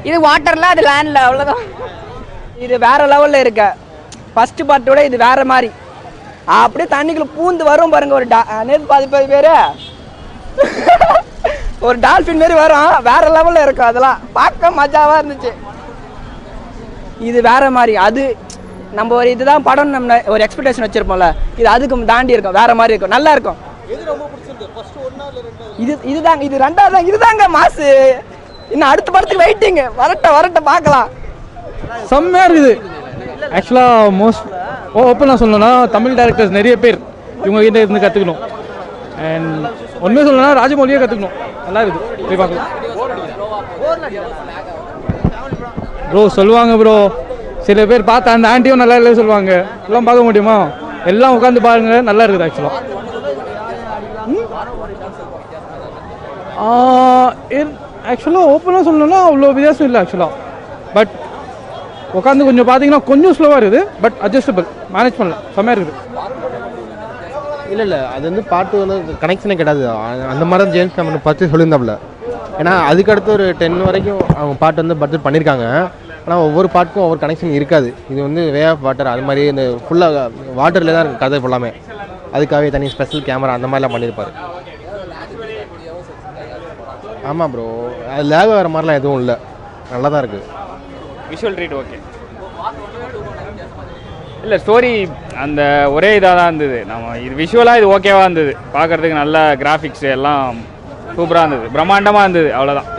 இது வாட்டர்ல அது லேண்ட்ல அவ்வளோதான் இது வேற லெவல்ல இருக்க ஃபர்ஸ்ட் பார்ட்டோட இது வேற மாதிரி அப்படியே தண்ணிக்குள்ள பூந்து வரும் பாருங்க ஒரு டா நேற்று பாதி பாதி பேர் ஒரு டால்ஃபின் மாதிரி வரும் வேற லெவல்ல இருக்கும் அதெல்லாம் பார்க்க மஜாவா இருந்துச்சு இது வேற மாதிரி அது நம்ம ஒரு இதுதான் படம் நம்ம ஒரு எக்ஸ்பெக்டேஷன் வச்சிருப்போம்ல இது அதுக்கு தாண்டி இருக்கும் வேற மாதிரி இருக்கும் நல்லா இருக்கும் இது இதுதாங்க இது ரெண்டாவது தான் இதுதாங்க மாசு இன்னும் அடுத்த படத்துக்கு வெயிட்டிங் வரட்ட வரட்ட பார்க்கலாம் செம்மையாக இருக்குது ஆக்சுவலாக மோஸ்ட் ஓப்பனாக சொல்லணும்னா தமிழ் டேரக்டர்ஸ் நிறைய பேர் இவங்க கிட்ட இருந்து கற்றுக்கணும் அண்ட் உண்மையாக சொல்லணும்னா ராஜமௌலியே கற்றுக்கணும் நல்லா இருக்குது போய் பார்க்கலாம் ப்ரோ சொல்லுவாங்க ப்ரோ சில பேர் பார்த்தா அந்த ஆண்டியும் நல்லா இல்லை சொல்லுவாங்க எல்லாம் பார்க்க முடியுமா எல்லாம் உட்காந்து பாருங்க நல்லா இருக்குது ஆக்சுவலாக ஆக்சுவலாக ஓப்பனாக சொல்லணும்னா அவ்வளோ வித்தியாசம் இல்லை ஆக்சுவலாக பட் உட்காந்து கொஞ்சம் பார்த்தீங்கன்னா கொஞ்சம் ஸ்லோவாக இருக்குது பட் அட்ஜஸ்டபிள் மேனேஜ் பண்ணலாம் செம்மையாக இருக்குது இல்லை இல்லை அது வந்து பாட்டு வந்து கனெக்ஷனே கிடையாது அ- அந்த மாதிரி தான் ஜேம்ஸ் கேமரன் ஃபஸ்ட்டு சொல்லியிருந்தாப்புல ஏன்னா அதுக்கடுத்து ஒரு டென் வரைக்கும் அவங்க பாட்டு வந்து பட்ஜெட் பண்ணியிருக்காங்க ஆனால் ஒவ்வொரு பாட்டுக்கும் ஒவ்வொரு கனெக்ஷன் இருக்காது இது வந்து வே ஆஃப் வாட்டர் அது மாதிரி இந்த ஃபுல்லாக வாட்டரில் தான் இருக்கு கதை ஃபுல்லாமே அதுக்காகவே தனி ஸ்பெஷல் கேமரா அந்த மாதிரிலாம் பண்ணியிருப்பாரு ஆமாம் ப்ரோ அது லேக் வர மாதிரிலாம் எதுவும் இல்லை நல்லா தான் இருக்குது விஷுவல் ட்ரீட் ஓகே இல்லை ஸ்டோரி அந்த ஒரே இதாக தான் இருந்தது நம்ம இது விஷுவலாக இது ஓகேவாக இருந்தது பார்க்குறதுக்கு நல்ல கிராஃபிக்ஸ் எல்லாம் சூப்பராக இருந்தது பிரம்மாண்டமாக இருந்தது அவ்வளோதான்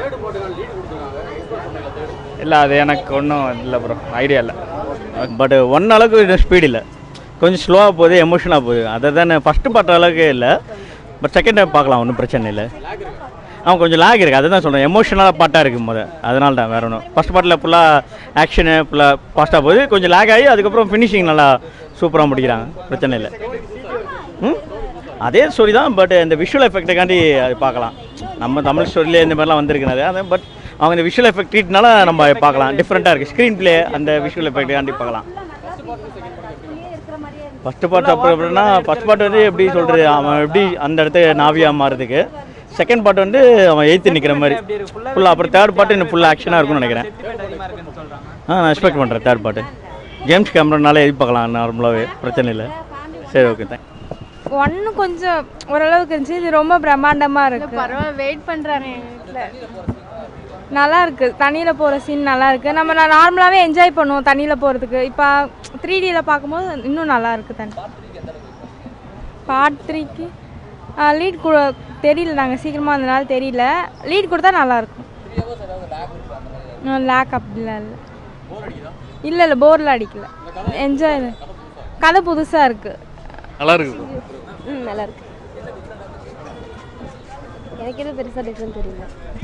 இல்லை அது எனக்கு ஒன்றும் இல்லை ப்ரோ ஐடியா இல்லை பட் ஒன் அளவுக்கு ஸ்பீட் இல்லை கொஞ்சம் ஸ்லோவாக போகுது எமோஷனாக போகுது அதை தானே ஃபஸ்ட்டு பார்த்த அளவுக்கு இல்லை பட் செகண்ட் டைம் பார்க்கலாம் ஒன்றும் பிரச்சனை இல்லை அவன் கொஞ்சம் லாக் இருக்குது அதை தான் சொல்கிறேன் எமோஷனலாக பாட்டாக இருக்குது முத அதனால தான் வேற ஒன்றும் ஃபஸ்ட் பார்ட்டில் ஃபுல்லாக ஆக்ஷனு ஃபுல்லாக ஃபாஸ்ட்டாக போகுது கொஞ்சம் லாக் ஆகி அதுக்கப்புறம் ஃபினிஷிங் நல்லா சூப்பராக முடிக்கிறாங்க பிரச்சனை இல்லை ம் அதே ஸ்டோரி தான் பட் இந்த விஷுவல் எஃபெக்ட்டுக்காண்டி அது பார்க்கலாம் நம்ம தமிழ் ஸ்டோரியிலே இந்த மாதிரிலாம் வந்திருக்கிறது அது பட் அவங்க இந்த விஷுவல் எஃபெக்ட் ட்ரீட்னால நம்ம பார்க்கலாம் டிஃப்ரெண்ட்டாக இருக்குது ஸ்க்ரீன் ப்ளே அந்த விஷுவல் எஃபெக்ட்டுக்காண்டி பார்க்கலாம் ஃபஸ்ட்டு பார்ட் அப்புறம் எப்படின்னா ஃபஸ்ட் பார்ட் வந்து எப்படி சொல்கிறது அவன் எப்படி அந்த இடத்த நாவியா மாறுறதுக்கு செகண்ட் பார்ட் வந்து அவன் எய்த்து நிற்கிற மாதிரி ஃபுல்லாக அப்புறம் தேர்ட் பார்ட் இன்னும் ஃபுல்லாக ஆக்ஷனாக இருக்கும்னு நினைக்கிறேன் ஆ நான் எக்ஸ்பெக்ட் பண்ணுறேன் தேர்ட் பார்ட்டு ஜேம்ஸ் கேமரனாலே எதிர்பார்க்கலாம் நார்மலாகவே பிரச்சனை இல்லை சரி ஓகே தேங்க் ஒன்று கொஞ்சம் ஓரளவுக்கு இருந்துச்சு இது ரொம்ப பிரம்மாண்டமாக இருக்கு பரவாயில்ல வெயிட் பண்ணுறாங்க எங்கள் வீட்டில் நல்லா இருக்கு தண்ணியில் போகிற சீன் நல்லா இருக்கு நம்ம நான் நார்மலாகவே என்ஜாய் பண்ணுவோம் தண்ணியில் போகிறதுக்கு இப்போ த்ரீ டியில் பார்க்கும்போது இன்னும் நல்லா இருக்கு தண்ணி பார்ட் த்ரீக்கு லீட் கொடு தெரியல நாங்கள் சீக்கிரமாக இருந்தனால தெரியல லீட் கொடுத்தா நல்லாயிருக்கும் லேக் அப்படிலாம் இல்லை இல்லை இல்லை போரில் அடிக்கல என்ஜாய் கதை புதுசாக இருக்குது நல்லா இருக்கு ம் நல்லா இருக்கு எனக்கு எதுவும் பெருசாக டிஃப்ரெண்ட் தெரியல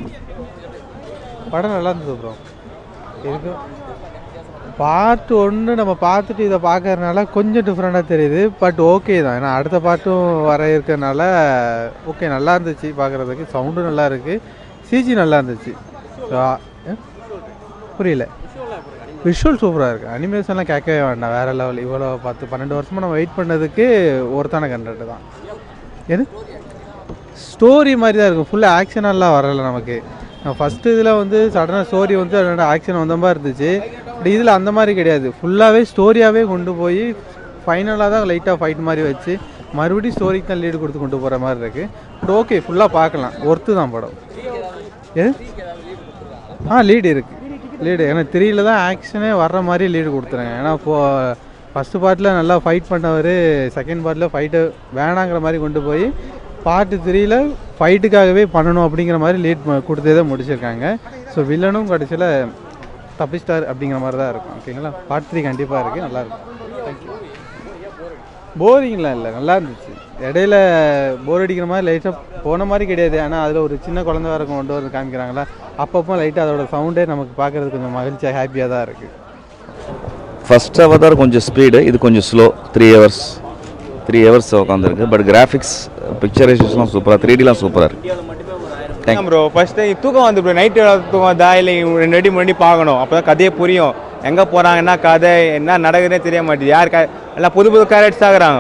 படம் நல்லா இருந்தது ப்ரோ இருக்கு பார்ட் ஒன்று நம்ம பார்த்துட்டு இதை பார்க்கறதுனால கொஞ்சம் டிஃப்ரெண்ட்டாக தெரியுது பட் ஓகே தான் ஏன்னா அடுத்த பாட்டும் வர இருக்கிறனால ஓகே நல்லா இருந்துச்சு பார்க்குறதுக்கு சவுண்டும் நல்லா இருக்குது சிஜி நல்லா இருந்துச்சு ஸோ புரியல விஷுவல் சூப்பராக இருக்குது அனிமேஷன்லாம் கேட்கவே வேண்டாம் வேறு லெவல் இவ்வளோ பத்து பன்னெண்டு வருஷமாக நம்ம வெயிட் பண்ணதுக்கு ஒருத்தான கண்டென்ட் தான் எது ஸ்டோரி மாதிரி தான் இருக்கும் ஃபுல்லாக ஆக்ஷனெல்லாம் வரல நமக்கு ஃபஸ்ட்டு இதில் வந்து சடனாக ஸ்டோரி வந்து அதோட ஆக்ஷன் வந்த மாதிரி இருந்துச்சு பட் இதில் அந்த மாதிரி கிடையாது ஃபுல்லாகவே ஸ்டோரியாகவே கொண்டு போய் ஃபைனலாக தான் லைட்டாக ஃபைட் மாதிரி வச்சு மறுபடியும் ஸ்டோரிக்கு தான் லீடு கொடுத்து கொண்டு போகிற மாதிரி இருக்குது பட் ஓகே ஃபுல்லாக பார்க்கலாம் ஒர்த்து தான் படம் எது ஆ லீடு இருக்குது லீடு ஏன்னா த்ரீல தான் ஆக்ஷனே வர்ற மாதிரி லீடு கொடுத்துறாங்க ஏன்னா இப்போ ஃபஸ்ட்டு பார்ட்டில் நல்லா ஃபைட் பண்ணவர் செகண்ட் பார்ட்டில் ஃபைட்டை வேணாங்கிற மாதிரி கொண்டு போய் பார்ட்டு த்ரீல ஃபைட்டுக்காகவே பண்ணணும் அப்படிங்கிற மாதிரி லீட் கொடுத்தே தான் முடிச்சிருக்காங்க ஸோ வில்லனும் கடைசியில் தப்பிஸ்டார் அப்படிங்கிற மாதிரி தான் இருக்கும் ஓகேங்களா பார்ட் த்ரீ கண்டிப்பாக இருக்குது நல்லாயிருக்கும் தேங்க்யூ போரிங்லாம் இல்லை நல்லா இருந்துச்சு இடையில போர் அடிக்கிற மாதிரி லைட்டாக போன மாதிரி கிடையாது ஆனால் அதில் ஒரு சின்ன குழந்தை வேறு கொண்டு வந்து காமிக்கிறாங்களா அப்பப்போ லைட்டாக அதோட சவுண்டே நமக்கு பார்க்குறதுக்கு கொஞ்சம் மகிழ்ச்சியாக ஹாப்பியாக தான் இருக்குது ஃபஸ்ட் அவதார் கொஞ்சம் ஸ்பீடு இது கொஞ்சம் slow three hours three hours உட்காந்துருக்கு பட் கிராஃபிக்ஸ் பிக்சரைசேஷன்லாம் சூப்பராக த்ரீ டிலாம் சூப்பராக இருக்குது தேங்க் ப்ரோ ஃபஸ்ட்டு தூக்கம் வந்து ப்ரோ நைட்டு தூக்கம் வந்தா இல்லை ரெண்டு வாட்டி முன்னாடி பார்க்கணும் அப்போ தான் கதையே புரியும் எங்கே போகிறாங்க என்ன கதை என்ன நடக்குதுன்னே தெரிய மாட்டேது யார் க எல்லாம் புது புது கேரக்டர்ஸ் ஆகுறாங்க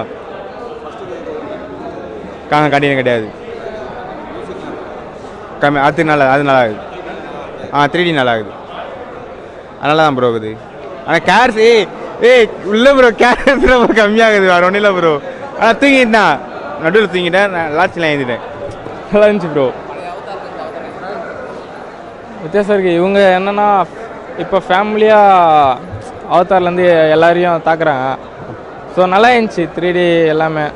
காங்க கண்டிப்பாக கிடையாது கம்மி அது நல்லா அது நல்லா இருக்குது ஆ த்ரீ டி நல்லா இருக்குது அதனால தான் ப்ரோ இது ஆனால் கேர்ஸ் ஏய் ஏய் இல்லை ப்ரோ கேர்ஸ் ப்ரோ கம்மியாகுது வேறு ஒன்றும் இல்லை ப்ரோ ஆனால் தூங்கிட்டேன் நடுவில் தூங்கிட்டேன் நான் லாஸ்ட்டில் எழுந்திட்டேன் நல்லா இருந்துச்சு ப்ரோ வித்தியாசம் இருக்குது இவங்க என்னன்னா இப்போ ஃபேமிலியாக அவதார்லேருந்து எல்லாரையும் தாக்குறாங்க ஸோ நல்லா இருந்துச்சு த்ரீ டி எல்லாமே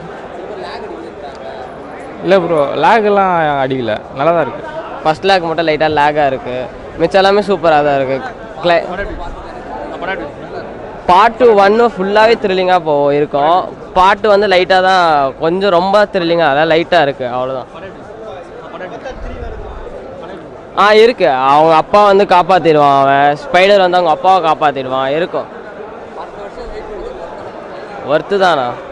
இல்லை ப்ரோ லேக்லாம் அடிக்கல நல்லா தான் இருக்குது ஃபர்ஸ்ட் லேக் மட்டும் லைட்டாக லேக்காக இருக்குது மிச்சம் எல்லாமே சூப்பராக தான் இருக்குது கிளை பாட்டு ஒன்று ஃபுல்லாகவே த்ரில்லிங்காக போ இருக்கும் பாட்டு வந்து லைட்டாக தான் கொஞ்சம் ரொம்ப த்ரில்லிங்காக அதான் லைட்டாக இருக்குது அவ்வளோதான் ஆ இருக்கு அவங்க அப்பா வந்து காப்பாற்றிடுவான் அவன் ஸ்பைடர் வந்து அவங்க அப்பாவை காப்பாற்றிடுவான் இருக்கும் ஒர்த்து தானா